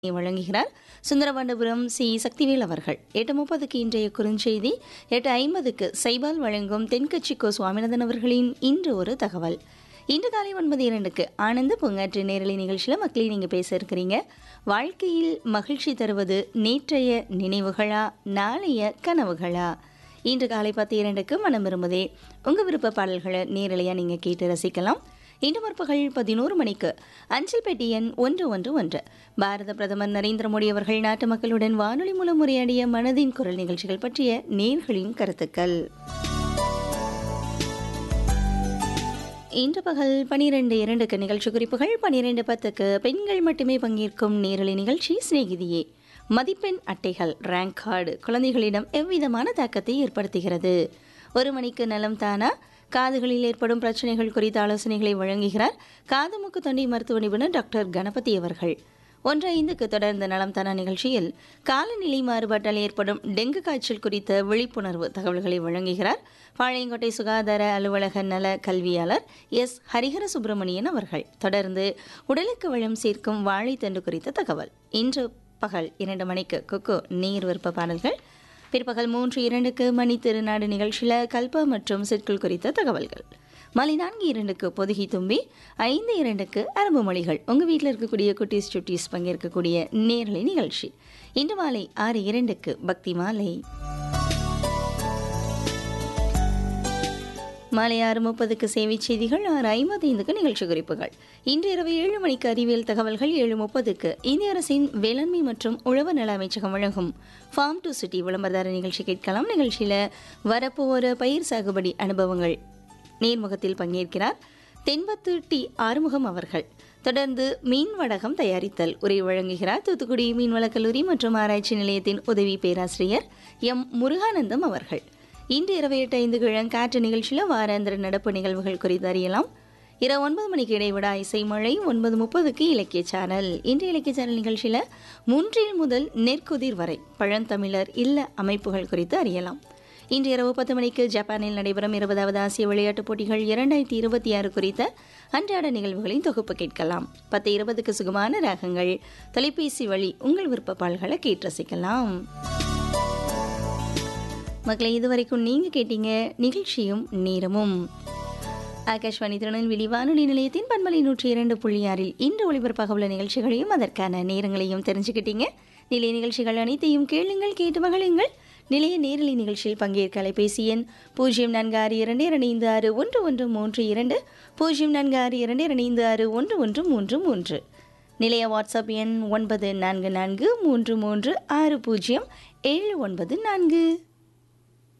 வழங்குகிறார் சுந்தரபாண்டபுரம் சி சக்திவேல் அவர்கள் எட்டு முப்பதுக்கு இன்றைய குறுஞ்செய்தி எட்டு ஐம்பதுக்கு சைபால் வழங்கும் தென்கட்சி கோ சுவாமிநாதன் அவர்களின் இன்று ஒரு தகவல் இன்று காலை ஒன்பது இரண்டுக்கு ஆனந்த பூங்காற்று நேரலை நிகழ்ச்சியில் மக்களே நீங்கள் பேச இருக்கிறீங்க வாழ்க்கையில் மகிழ்ச்சி தருவது நேற்றைய நினைவுகளா நாளைய கனவுகளா இன்று காலை பத்து இரண்டுக்கு மனம் விரும்புதே உங்கள் விருப்ப பாடல்களை நேரலையாக நீங்கள் கேட்டு ரசிக்கலாம் இன்று முற்பகல் பதினோரு மணிக்கு அஞ்சல் பெட்டி எண் ஒன்று ஒன்று ஒன்று பாரத பிரதமர் நரேந்திர மோடி அவர்கள் நாட்டு மக்களுடன் வானொலி மூலம் உரையாடிய மனதின் குரல் நிகழ்ச்சிகள் பற்றிய நேர்களின் கருத்துக்கள் இன்று பகல் பனிரெண்டு இரண்டுக்கு நிகழ்ச்சி குறிப்புகள் பனிரெண்டு பத்துக்கு பெண்கள் மட்டுமே பங்கேற்கும் நேரலை நிகழ்ச்சி சிநேகிதியே மதிப்பெண் அட்டைகள் ரேங்க் கார்டு குழந்தைகளிடம் எவ்விதமான தாக்கத்தை ஏற்படுத்துகிறது ஒரு மணிக்கு நலம் தானா காதுகளில் ஏற்படும் பிரச்சனைகள் குறித்த ஆலோசனைகளை வழங்குகிறார் காது மூக்கு தொண்டை மருத்துவ நிபுணர் டாக்டர் கணபதி அவர்கள் ஒன்று ஐந்துக்கு தொடர்ந்த நலம் தானா நிகழ்ச்சியில் காலநிலை மாறுபாட்டால் ஏற்படும் டெங்கு காய்ச்சல் குறித்த விழிப்புணர்வு தகவல்களை வழங்குகிறார் பாளையங்கோட்டை சுகாதார அலுவலக நல கல்வியாளர் எஸ் ஹரிஹர சுப்பிரமணியன் அவர்கள் தொடர்ந்து உடலுக்கு வளம் சேர்க்கும் வாழைத்தண்டு குறித்த தகவல் இன்று பகல் இரண்டு மணிக்கு கொக்கோ நீர் விருப்ப பாடல்கள் பிற்பகல் மூன்று இரண்டுக்கு மணி திருநாடு நிகழ்ச்சியில் கல்பா மற்றும் சிற்குள் குறித்த தகவல்கள் மாலை நான்கு இரண்டுக்கு பொதுகி தும்பி ஐந்து இரண்டுக்கு அரபு மொழிகள் உங்கள் வீட்டில் இருக்கக்கூடிய குட்டீஸ் சுட்டீஸ் பங்கேற்கக்கூடிய நேரலை நிகழ்ச்சி இன்று மாலை ஆறு இரண்டுக்கு பக்தி மாலை மாலை ஆறு முப்பதுக்கு சேவை செய்திகள் ஆறு ஐம்பது ஐந்துக்கு நிகழ்ச்சி குறிப்புகள் இன்று இரவு ஏழு மணிக்கு அறிவியல் தகவல்கள் ஏழு முப்பதுக்கு இந்திய அரசின் வேளாண்மை மற்றும் உழவர் நல அமைச்சகம் வழங்கும் ஃபார்ம் டு சிட்டி விளம்பரதார நிகழ்ச்சி கேட்கலாம் நிகழ்ச்சியில் வரப்பு ஒரு பயிர் சாகுபடி அனுபவங்கள் நேர்முகத்தில் பங்கேற்கிறார் தென்பத்து டி ஆறுமுகம் அவர்கள் தொடர்ந்து மீன் வடகம் தயாரித்தல் உரை வழங்குகிறார் தூத்துக்குடி மீன்வளக் கல்லூரி மற்றும் ஆராய்ச்சி நிலையத்தின் உதவி பேராசிரியர் எம் முருகானந்தம் அவர்கள் இன்று இரவு எட்டு ஐந்து கிழங்காற்று நிகழ்ச்சியில் வாராந்திர நடப்பு நிகழ்வுகள் குறித்து அறியலாம் இரவு ஒன்பது மணிக்கு இடைவிடா இசை மழை ஒன்பது முப்பதுக்கு இலக்கிய சேனல் இன்று இலக்கிய சேனல் நிகழ்ச்சியில் மூன்றில் முதல் நெற்குதிர் வரை பழந்தமிழர் இல்ல அமைப்புகள் குறித்து அறியலாம் இன்று இரவு பத்து மணிக்கு ஜப்பானில் நடைபெறும் இருபதாவது ஆசிய விளையாட்டுப் போட்டிகள் இரண்டாயிரத்தி இருபத்தி ஆறு குறித்த அன்றாட நிகழ்வுகளின் தொகுப்பு கேட்கலாம் பத்து இருபதுக்கு சுகமான ராகங்கள் தொலைபேசி வழி உங்கள் விருப்ப பால்களை கேட்டு ரசிக்கலாம் மக்களை இதுவரைக்கும் நீங்க கேட்டீங்க நிகழ்ச்சியும் நேரமும் ஆகாஷ்வாணி திருநெல்வேலி வானொலி நிலையத்தின் பண்பலை நூற்றி இரண்டு புள்ளி ஆறில் இன்று ஒளிபரப்பாக உள்ள நிகழ்ச்சிகளையும் அதற்கான நேரங்களையும் தெரிஞ்சுக்கிட்டீங்க நிலைய நிகழ்ச்சிகள் அனைத்தையும் கேளுங்கள் கேட்டு மகளுங்கள் நிலைய நேரலை நிகழ்ச்சியில் பங்கேற்க அலைபேசி எண் பூஜ்ஜியம் நான்கு ஆறு இரண்டு இரண்டு ஐந்து ஆறு ஒன்று ஒன்று மூன்று இரண்டு பூஜ்ஜியம் நான்கு ஆறு இரண்டு இரண்டு ஐந்து ஆறு ஒன்று ஒன்று மூன்று மூன்று நிலைய வாட்ஸ்அப் எண் ஒன்பது நான்கு நான்கு மூன்று மூன்று ஆறு பூஜ்ஜியம் ஏழு ஒன்பது நான்கு